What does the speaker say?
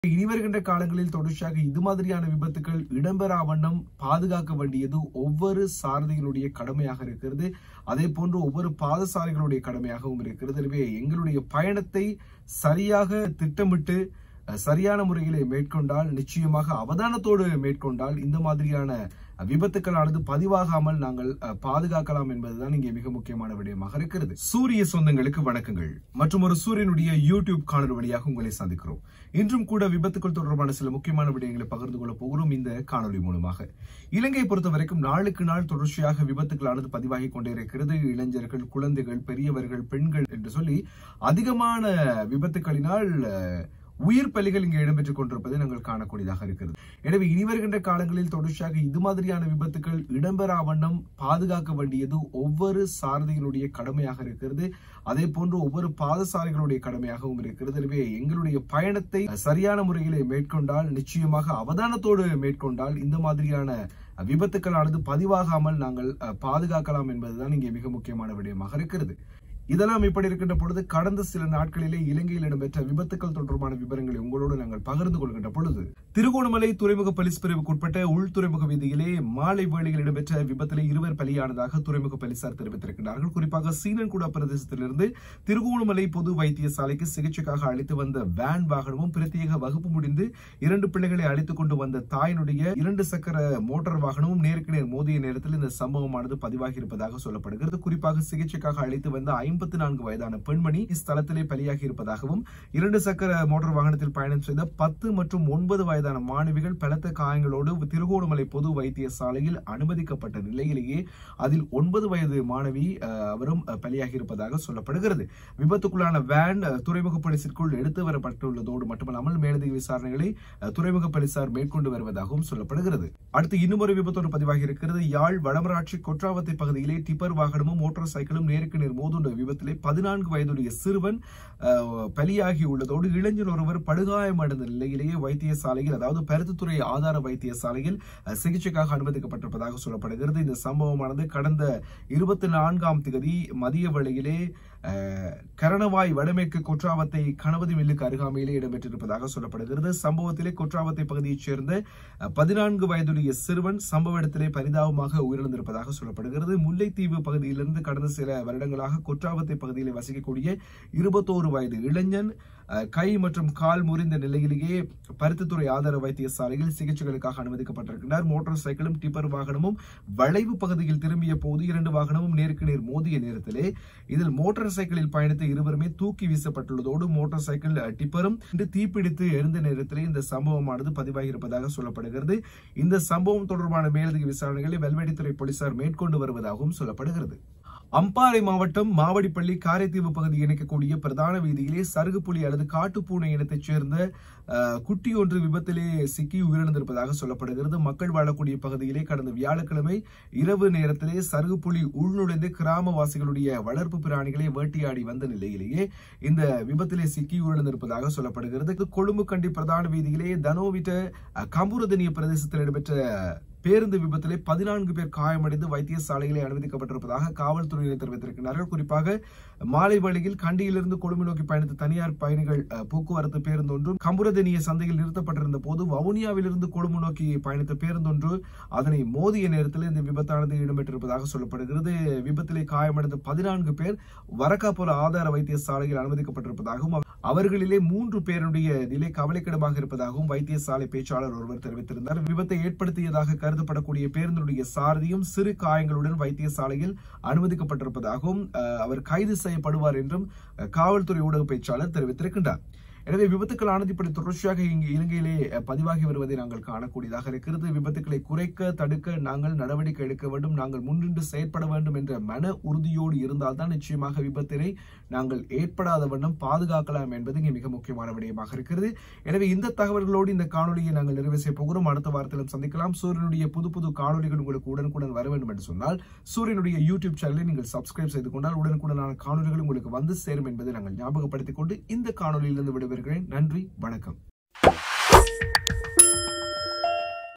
இனி வருகின்ற காலங்களில் தொடர்ச்சியாக இது மாதிரியான விபத்துகள் இடம்பெறா வண்ணம் பாதுகாக்க வேண்டியது ஒவ்வொரு சாரதியினுடைய கடமையாக இருக்கிறது அதே போன்று ஒவ்வொரு பாதசாரிகளுடைய கடமையாகவும் இருக்கிறது எனவே எங்களுடைய பயணத்தை சரியாக திட்டமிட்டு அஹ், சரியான முறையிலே மேற்கொண்டால் நிச்சயமாக அவதானத்தோடு மேற்கொண்டால் இந்த மாதிரியான விபத்துக்களானது பதிவாகாமல் நாங்கள் அஹ், பாதுகாக்கலாம் என்பதுதான் இங்கே மிக முக்கியமான விடயமாக இருக்கிறது சூரிய சொந்தங்களுக்கு வணக்கங்கள் மற்றும் ஒரு சூரியனுடைய யூடியூப் காணொலி வழியாக உங்களை சந்திக்கிறோம் இன்றும் கூட விபத்துக்கள் தொடர்பான சில முக்கியமான விடயங்களை பகிர்ந்து கொள்ள போகிறோம் இந்த காணொலி மூலமாக இலங்கையை பொறுத்த வரைக்கும் நாளுக்கு நாள் தொடர்ச்சியாக விபத்துக்களானது பதிவாகி கொண்டே இருக்கிறது இளைஞர்கள் குழந்தைகள் பெரியவர்கள் பெண்கள் என்று சொல்லி அதிகமான விபத்துக்களினால் அஹ், உயிர் பலிகள் இங்கு இடம்பெற்றுக் கொண்டிருப்பதை நாங்கள் காணக்கூடியதாக இருக்கிறது எனவே இனி வருகின்ற காலங்களில் தொடர்ச்சியாக இது மாதிரியான விபத்துகள் இடம்பெறா வண்ணம் பாதுகாக்க வேண்டியது ஒவ்வொரு சாரதியினுடைய கடமையாக இருக்கிறது அதே போன்று ஒவ்வொரு பாதசாரிகளுடைய கடமையாகவும் இருக்கிறது எனவே எங்களுடைய பயணத்தை சரியான முறையிலே மேற்கொண்டால் நிச்சயமாக அவதானத்தோடு மேற்கொண்டால் இந்த மாதிரியான விபத்துக்களானது பதிவாகாமல் நாங்கள் அஹ், பாதுகாக்கலாம் என்பதுதான் இங்கே மிக முக்கியமான விடயமாக இருக்கிறது இதெல்லாம் இப்படி இருக்கின்ற பொழுது கடந்த சில நாட்களிலே இலங்கையில் இடம்பெற்ற விபத்துக்கள் தொடர்பான விவரங்களை உங்களோடு நாங்கள் பகிர்ந்து கொள்கின்ற பொழுது திருகோணமலை துறைமுக போலீஸ் பிரிவுக்குட்பட்ட உள் துறைமுக வீதியிலே மாலை வேளையில் இடம்பெற்ற விபத்திலே இருவர் பலியானதாக துறைமுக போலீசார் தெரிவித்திருக்கிறார்கள் குறிப்பாக சீனன்குடா பிரதேசத்திலிருந்து திருகோணமலை பொது வைத்தியசாலைக்கு சிகிச்சைக்காக அழைத்து வந்த வேன் வாகனமும் பிரத்யேக வகுப்பு முடிந்து இரண்டு பிள்ளைகளை அழைத்துக் கொண்டு வந்த தாயினுடைய இரண்டு சக்கர மோட்டார் வாகனமும் நேருக்கு நேர் மோதிய நேரத்தில் இந்த சம்பவமானது பதிவாகி இருப்பதாக சொல்லப்படுகிறது குறிப்பாக சிகிச்சைக்காக அழைத்து வந்த ஐம்பத்தி நான்கு வயதான பெண்மணி ஸ்தலத்திலே பலியாகி இருப்பதாகவும் இரண்டு சக்கர மோட்டார் வாகனத்தில் பயணம் செய்த பத்து மற்றும் ஒன்பது வயதான மாணவிகள் பலத்த காயங்களோடு திருகோணமலை பொது வைத்தியசாலையில் அனுமதிக்கப்பட்ட நிலையிலேயே அதில் ஒன்பது வயது மாணவி அஹ், அவரும் அஹ், பலியாகி இருப்பதாக சொல்லப்படுகிறது விபத்துக்குள்ளான வேன் அஹ், துறைமுக போலீசிற்குள் எடுத்து வரப்பட்டுள்ளதோடு மட்டுமல்லாமல் மேலதிக விசாரணைகளை அஹ், துறைமுக போலீசார் மேற்கொண்டு வருவதாகவும் சொல்லப்படுகிறது அடுத்து இன்னும் ஒரு விபத்தொன்று பதிவாகி இருக்கிறது யாழ் வடமராட்சி கொற்றாவத்தை பகுதியிலே டிப்பர் வாகனமும் மோட்டார் சைக்கிளும் நேருக்கு நேர் மோதுண்ட விபத்திலே பதினான்கு வயதுடைய சிறுவன் அஹ், பலியாகி உள்ளதோடு இளைஞர் ஒருவர் படுகாயமடைந்த நிலையிலேயே வைத்தியசாலையில் அதாவது பருத்தித்துறை ஆதார வைத்தியசாலையில் அஹ், சிகிச்சைக்காக அனுமதிக்கப்பட்டிருப்பதாக சொல்லப்படுகிறது இந்த சம்பவமானது கடந்த இருபத்தி நான்காம் தேதி மதிய வேளையிலே அஹ், கரணவாய் வடமேற்கு கொற்றாவத்தை கணபதி மில்லுக்கு அருகாமையிலே இடம்பெற்றிருப்பதாக சொல்லப்படுகிறது சம்பவத்திலே கொற்றாவத்தை பகுதியைச் சேர்ந்த அஹ், பதினான்கு வயதுடைய சிறுவன் சம்பவ இடத்திலே பரிதாபமாக உயிரிழந்திருப்பதாக சொல்லப்படுகிறது முல்லைத்தீவு பகுதியிலிருந்து கடந்த சில வருடங்களாக கொற்றாவத்தை பகுதியிலே வசிக்கக்கூடிய இருபத்தோரு வயது இளைஞன் அஹ், கை மற்றும் கால் முறிந்த நிலையிலேயே பருத்தித்துறை ஆதார வைத்தியசாலையில் சிகிச்சைகளுக்காக அனுமதிக்கப்பட்டிருக்கிறார் மோட்டார் சைக்கிளும் டிப்பர் வாகனமும் வளைவு பகுதியில் திரும்பிய போது இரண்டு வாகனமும் நேருக்கு நேர் மோதிய நேரத்திலே இதில் மோட்டார் சைக்கிளில் பயணித்த இருவருமே தூக்கி வீசப்பட்டுள்ளதோடு மோட்டார் சைக்கிள் அஹ், டிப்பரும் இன்று தீப்பிடித்து எரிந்த நேரத்திலே இந்த சம்பவமானது பதிவாகி இருப்பதாக சொல்லப்படுகிறது இந்த சம்பவம் தொடர்பான மேலதிக விசாரணைகளை வெல்வெடித்துறை போலீசார் மேற்கொண்டு வருவதாகவும் சொல்லப்படுகிறது அம்பாறை மாவட்டம் மாவடிப்பள்ளி காரைத்தீவு பகுதியை இணைக்கக்கூடிய பிரதான வீதியிலே சருகுப்புலி அல்லது காட்டுப்பூனை இனத்தைச் சேர்ந்த அஹ், குட்டி ஒன்று விபத்திலே சிக்கி உயிரிழந்திருப்பதாக சொல்லப்படுகிறது மக்கள் வாழக்கூடிய பகுதியிலே கடந்த வியாழக்கிழமை இரவு நேரத்திலே சருகுப்புலி உள்நுழைந்து கிராமவாசிகளுடைய வளர்ப்பு பிராணிகளை வேட்டையாடி வந்த நிலையிலேயே இந்த விபத்திலே சிக்கி உயிரிழந்திருப்பதாக சொல்லப்படுகிறது இது கொழும்பு கண்டி பிரதான வீதியிலே தனோவிட்ட அஹ், கம்புரதனிய பிரதேசத்தில் இடம்பெற்ற பேருந்து விபத்திலே பதினான்கு பேர் காயமடைந்து வைத்தியசாலையிலே அனுமதிக்கப்பட்டிருப்பதாக காவல்துறையினர் தெரிவித்திருக்கிறார்கள் குறிப்பாக மாலை வேளையில் கண்டியிலிருந்து கொழும்பு நோக்கி பயணித்த தனியார் பயணிகள் அஹ், போக்குவரத்து பேருந்தொன்றும் கம்புரதனிய சந்தையில் நிறுத்தப்பட்டிருந்த போது வவுனியாவிலிருந்து கொழும்பு நோக்கி பயணித்த பேருந்தொன்று அதனை மோதிய நேரத்தில் இந்த விபத்தானது இடம்பெற்றிருப்பதாக சொல்லப்படுகிறது விபத்திலே காயமடைந்த பதினான்கு பேர் வரக்காபுர ஆதார வைத்தியசாலையில் அனுமதிக்கப்பட்டிருப்பதாகவும் அவ- அவர்களிலே மூன்று பேருடைய நிலை கவலைக்கிடமாக இருப்பதாகவும் வைத்தியசாலை பேச்சாளர் ஒருவர் தெரிவித்திருந்தார் விபத்தை ஏற்படுத்தியதாக கருதப்படக்கூடிய பேருந்துடைய சாரதியும் சிறு காயங்களுடன் வைத்தியசாலையில் அனுமதிக்கப்பட்டிருப்பதாகவும் அஹ், அவர் கைது செய்யப்படுவார் என்றும் அஹ், காவல்துறை ஊடக பேச்சாளர் தெரிவித்திருக்கின்றார் எனவே விபத்துக்களானது இப்படி தொடர்ச்சியாக இங்கு இலங்கையிலே அஹ், பதிவாகி வருவதை நாங்கள் காணக்கூடியதாக இருக்கிறது விபத்துக்களை குறைக்க தடுக்க நாங்கள் நடவடிக்கை எடுக்க வேண்டும் நாங்கள் முன்னின்று செயற்பட வேண்டும் என்ற மன உறுதியோடு இருந்தால்தான் நிச்சயமாக விபத்தினை நாங்கள் ஏற்படாத வண்ணம் பாதுகாக்கலாம் என்பது இங்கே மிக முக்கியமான விடயமாக இருக்கிறது எனவே இந்த தகவல்களோடு இந்த காணொலியை நாங்கள் நிறைவு செய்ய போகிறோம் அடுத்த வாரத்திலும் சந்திக்கலாம் சூரியனுடைய புது புது காணொலிகள் உங்களுக்கு உடனுக்குடன் வர வேண்டும் என்று சொன்னால் சூரியனுடைய யூடியூப் சேனலை நீங்கள் சப்ஸ்கிரைப் செய்து கொண்டால் உடனுக்குடனான காணொலிகள் உங்களுக்கு வந்து சேரும் என்பதை நாங்கள் ஞாபகப்படுத்திக் கொண்டு இந்த காணொலியிலிருந்து விடைபெறுகிறேன் நன்றி வணக்கம்